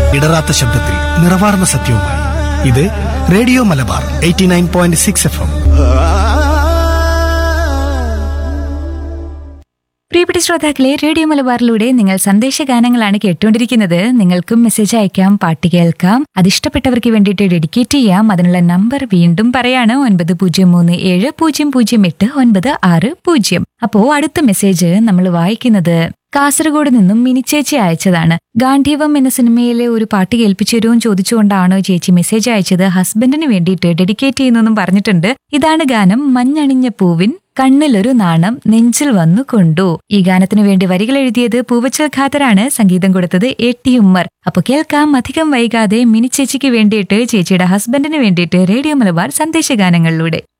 ഇടറാത്ത ശബ്ദത്തിൽ നിറവാർന്ന സത്യവുമായി ഇത് radio Malabar eighty nine point six F M പ്രിയപ്പെട്ട ശ്രോതാക്കളെ റേഡിയോ മലബാറിലൂടെ നിങ്ങൾ സന്ദേശഗാനങ്ങളാണ് കേട്ടുകൊണ്ടിരിക്കുന്നത് നിങ്ങൾക്കും മെസ്സേജ് അയക്കാം പാട്ട് കേൾക്കാം അതിഷ്ടപ്പെട്ടവർക്ക് വേണ്ടിയിട്ട് ഡെഡിക്കേറ്റ് ചെയ്യാം അതിനുള്ള നമ്പർ വീണ്ടും പറയാണ് ഒൻപത് പൂജ്യം മൂന്ന് ഏഴ് പൂജ്യം പൂജ്യം എട്ട് ഒൻപത് ആറ് പൂജ്യം അപ്പോ അടുത്ത മെസ്സേജ് നമ്മൾ വായിക്കുന്നത് കാസർഗോഡ് നിന്നും മിനിച്ചേച്ചി അയച്ചതാണ് ഗാന്ധീവം എന്ന സിനിമയിലെ ഒരു പാട്ട് കേൾപ്പിച്ചു തരുമെന്ന് ചോദിച്ചുകൊണ്ടാണ് ചേച്ചി മെസ്സേജ് അയച്ചത് ഹസ്ബൻഡിന് വേണ്ടിയിട്ട് ഡെഡിക്കേറ്റ് ചെയ്യുന്നെന്നും പറഞ്ഞിട്ടുണ്ട് ഇതാണ് ഗാനം മഞ്ഞണിഞ്ഞ പൂവിൻ കണ്ണിലൊരു നാണം നെഞ്ചിൽ വന്നു കൊണ്ടു ഈ ഗാനത്തിനു വേണ്ടി വരികൾ എഴുതിയത് പൂവച്ചൽ ഖാദറാണ് സംഗീതം കൊടുത്തത് എ ടി ഉമ്മർ അപ്പൊ കേൾക്കാം അധികം വൈകാതെ മിനി ചേച്ചിക്ക് വേണ്ടിയിട്ട് ചേച്ചിയുടെ ഹസ്ബൻഡിന് വേണ്ടിയിട്ട് റേഡിയോ മലബാർ സന്ദേശഗാനങ്ങളിലൂടെ